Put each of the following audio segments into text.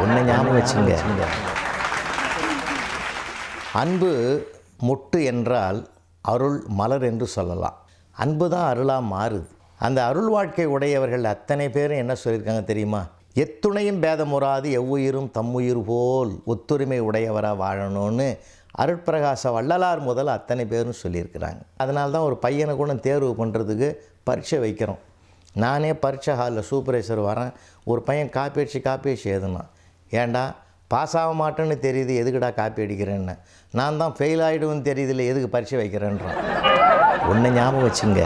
ஒன்று ஞாபகம் வச்சுங்க அன்பு மொட்டு என்றால் அருள் மலர் என்று சொல்லலாம் அன்பு தான் அருளாக மாறுது அந்த அருள் வாழ்க்கை உடையவர்கள் அத்தனை பேரும் என்ன சொல்லியிருக்காங்க தெரியுமா எத்துணையும் பேதமுறாது எவ்வுயிரும் தம்முயிர் போல் ஒத்துரிமை உடையவராக வாழணும்னு அருட்பிரகாச வள்ளலார் முதல் அத்தனை பேரும் சொல்லியிருக்கிறாங்க அதனால தான் ஒரு பையனை கூட தேர்வு பண்ணுறதுக்கு பரீட்சை வைக்கிறோம் நானே பரீட்சை ஹாலில் சூப்பர்வைசர் வரேன் ஒரு பையன் காப்பி அடிச்சு காப்பி அடிச்சு எழுதுனான் ஏன்டா பாஸ் ஆக மாட்டேன்னு தெரியுது எதுக்குடா காப்பி அடிக்கிறேன்னு நான் தான் ஃபெயில் ஆகிடுவேன்னு தெரியுதுல்ல எதுக்கு பரீட்சை வைக்கிறேன்றான் ஒன்று ஞாபகம் வச்சுங்க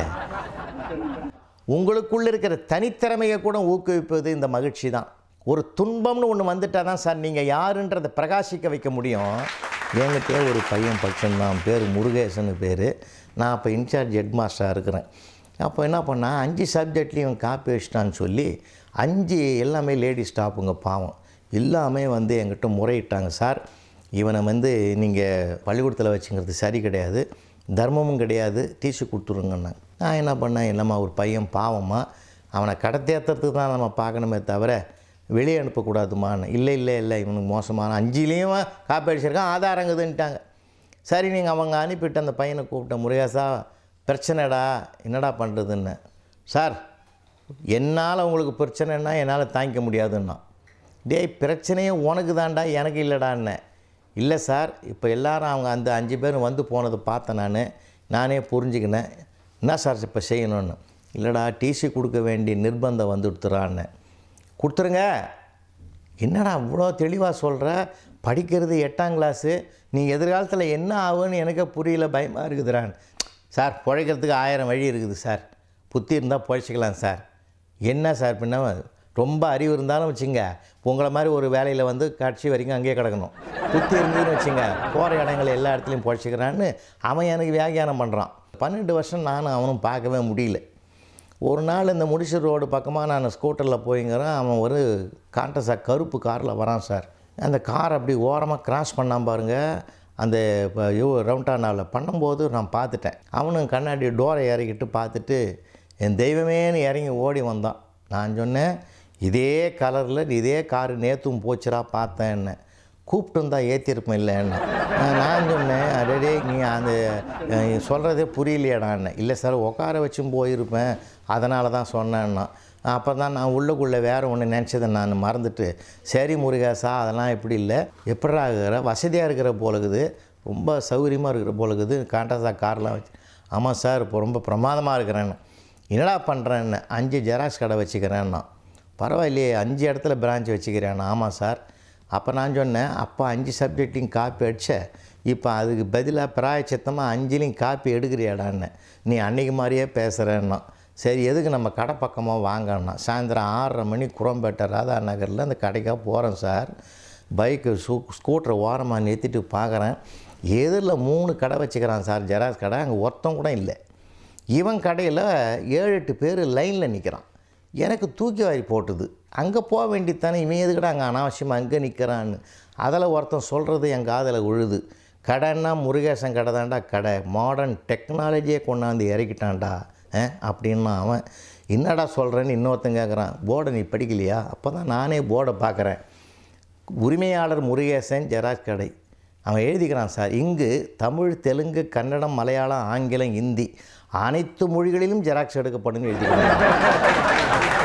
உங்களுக்குள்ள இருக்கிற தனித்திறமையை கூட ஊக்குவிப்பது இந்த மகிழ்ச்சி தான் ஒரு துன்பம்னு ஒன்று வந்துட்டால் தான் சார் நீங்கள் யாருன்றதை பிரகாசிக்க வைக்க முடியும் என்கிட்டே ஒரு பையன் படிச்சிருந்தான் பேர் முருகேசன் பேர் நான் அப்போ இன்சார்ஜ் ஹெட் மாஸ்டராக இருக்கிறேன் அப்போ என்ன பண்ணால் அஞ்சு சப்ஜெக்ட்லேயும் காப்பி வச்சிட்டான்னு சொல்லி அஞ்சு எல்லாமே லேடி ஸ்டாஃபுங்க பாவம் எல்லாமே வந்து என்கிட்ட முறையிட்டாங்க சார் இவனை வந்து நீங்கள் பள்ளிக்கூடத்தில் வச்சுங்கிறது சரி கிடையாது தர்மமும் கிடையாது டீசி கொடுத்துருங்கண்ணா நான் என்ன பண்ணேன் இல்லைம்மா ஒரு பையன் பாவம்மா அவனை கடத்தேற்றுறதுக்கு தான் நம்ம பார்க்கணுமே தவிர வெளியே அனுப்பக்கூடாதுமான்னு இல்லை இல்லை இல்லை இவனுக்கு மோசமான அஞ்சுலேயும் காப்பி அடிச்சிருக்கான் ஆதாரங்குதுன்ட்டாங்க சரி நீங்கள் அவங்க அனுப்பிட்டு அந்த பையனை கூப்பிட்ட முருகேசா பிரச்சனைடா என்னடா பண்ணுறதுன்னு சார் என்னால் உங்களுக்கு பிரச்சனைன்னா என்னால் தாங்கிக்க முடியாதுன்னா டேய் பிரச்சனையே உனக்கு தான்டா எனக்கு இல்லைடான்னு இல்லை சார் இப்போ எல்லாரும் அவங்க அந்த அஞ்சு பேரும் வந்து போனதை பார்த்தேன் நான் நானே புரிஞ்சுக்கினேன் என்ன சார் இப்போ செய்யணும்னு இல்லைடா டிசி கொடுக்க வேண்டிய நிர்பந்தம் வந்துடுத்துறான்னு கொடுத்துருங்க என்னடா இவ்வளோ தெளிவாக சொல்கிற படிக்கிறது எட்டாம் கிளாஸு நீ எதிர்காலத்தில் என்ன ஆகுன்னு எனக்கே புரியல பயமாக இருக்குதுறான் சார் பிழைக்கிறதுக்கு ஆயிரம் வழி இருக்குது சார் புத்தி இருந்தால் பிழைச்சிக்கலாம் சார் என்ன சார் பின்ன ரொம்ப அறிவு இருந்தாலும் வச்சுங்க உங்களை மாதிரி ஒரு வேலையில் வந்து கட்சி வரைக்கும் அங்கேயே கிடக்கணும் புத்தி இருந்ததுன்னு வச்சுங்க போகிற இடங்கள் எல்லா இடத்துலையும் பிழைச்சிக்கிறான்னு அவன் எனக்கு வியாகியானம் பண்ணுறான் பன்னெண்டு வருஷம் நானும் அவனும் பார்க்கவே முடியல ஒரு நாள் இந்த முடிச்சு ரோடு பக்கமாக நான் ஸ்கூட்டரில் போய்ங்கிறேன் அவன் ஒரு காண்டஸா கருப்பு காரில் வரான் சார் அந்த கார் அப்படி ஓரமாக கிராஸ் பண்ணான் பாருங்க அந்த இப்போ யூ ரவுண்டானாவில் பண்ணும்போது நான் பார்த்துட்டேன் அவனும் கண்ணாடி டோரை இறக்கிட்டு பார்த்துட்டு என் தெய்வமேன்னு இறங்கி ஓடி வந்தான் நான் சொன்னேன் இதே கலரில் இதே காரு நேற்றும் போச்சுடா பார்த்தேன் என்ன கூப்பிட்டு இருந்தால் ஏற்றிருப்பேன் இல்லைன்னா நான் சொன்னேன் அடடே நீ அந்த அஹ், சொல்கிறதே புரியலையாடான்னு இல்லை சார் உட்கார வச்சும் போயிருப்பேன் அதனால தான் சொன்னேன்னா அப்போ தான் நான் உள்ளுக்குள்ளே வேறு ஒன்று நினச்சதை நான் மறந்துட்டு சரி முருகேசா அதெல்லாம் எப்படி இல்லை எப்படா இருக்கிற வசதியாக இருக்கிற போலகுது ரொம்ப சௌகரியமாக இருக்கிற போலகுது காண்டாசா கார்லாம் வச்சு ஆமாம் சார் இப்போ ரொம்ப பிரமாதமாக இருக்கிறேன்னு என்னடா பண்ணுறேன்னு அஞ்சு ஜெராக்ஸ் கடை வச்சுக்கிறேன்னா பரவாயில்லையே அஞ்சு இடத்துல பிரான்ச் வச்சுக்கிறேன் ஆமாம் சார் அப்போ நான் சொன்னேன் அப்போ அஞ்சு சப்ஜெக்டையும் காப்பி அடிச்ச இப்போ அதுக்கு பதிலாக பிராயச்சித்தமாக அஞ்சுலையும் காப்பி எடுக்கிறியாடான்னு நீ அன்னைக்கு மாதிரியே பேசுகிறேன்னா சரி எதுக்கு நம்ம கடை பக்கமாக வாங்கன்னா சாயந்தரம் ஆறரை மணி குரம்பேட்டை ராதா நகரில் அந்த கடைக்காக போகிறேன் சார் பைக்கு சூ ஸ்கூட்டரை ஓரமாக நிறுத்திட்டு பார்க்குறேன் எதிரில் மூணு கடை வச்சுக்கிறான் சார் ஜெராக்ஸ் கடை அங்கே ஒருத்தன் கூட இல்லை இவன் கடையில் ஏழு எட்டு பேர் லைனில் நிற்கிறான் எனக்கு தூக்கி வாரி போட்டுது அங்கே போக வேண்டியதானே இவன் எதுக்கடா அங்கே அனாவசியமாக அங்கே நிற்கிறான்னு அதில் ஒருத்தன் சொல்கிறது என் காதில் விழுது கடைன்னா முருகேசன் கடை தான்டா கடை மாடர்ன் டெக்னாலஜியை கொண்டாந்து இறக்கிட்டான்டா ஆ அப்படின்னா அவன் என்னடா சொல்கிறேன்னு இன்னொருத்தன் கேட்குறான் போர்டை நீ படிக்கலையா அப்போ தான் நானே போர்டை பார்க்குறேன் உரிமையாளர் முருகேசன் ஜெராக்ஸ் கடை அவன் எழுதிக்கிறான் சார் இங்கு தமிழ் தெலுங்கு கன்னடம் மலையாளம் ஆங்கிலம் இந்தி அனைத்து மொழிகளிலும் ஜெராக்ஸ் எடுக்கப்படும் எழுதிக்கிறான்